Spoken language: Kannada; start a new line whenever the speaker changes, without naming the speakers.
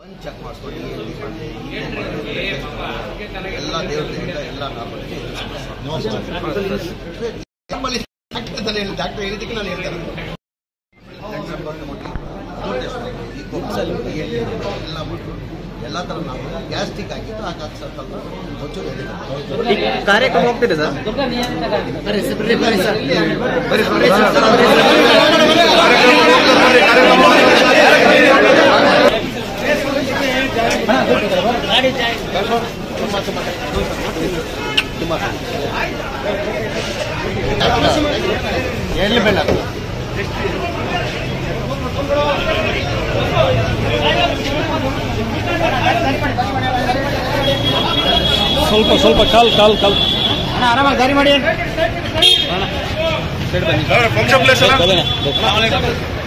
ಚೆಕ್ ಮಾಡಿಸ್ಕೊಂಡು ಎಲ್ಲ ದೇವತೆಯಿಂದ ಎಲ್ಲ ನಮ್ಮಲ್ಲಿ ಡಾಕ್ಟರ್ ಹೇಳಿದ್ದಕ್ಕೆ ನಾನು ಹೇಳ್ತೇನೆ ಈ ಕೊಪ್ಪಸಲ್ಲಿ ಎಲ್ಲ ಬಿಟ್ಟು ಎಲ್ಲ ಥರ ನಾವು ಗ್ಯಾಸ್ಟಿಕ್ ಆಗಿತ್ತು ಆಗ ಸ್ವಲ್ಪ ಒಂಚೂರು ಎದೆ
ಕಾರ್ಯಕ್ರಮ ಹೋಗ್ತೀರಿ ಸರ್
ಎಲ್ಲಿ ಬೇಡ
ಸ್ವಲ್ಪ ಸ್ವಲ್ಪ ಕಾಲ್ ಕಾಲ್ ಕಾಲ್
ಆರಾಮಾಗಿ ದಾರಿ ಮಾಡಿ
ಅದೇ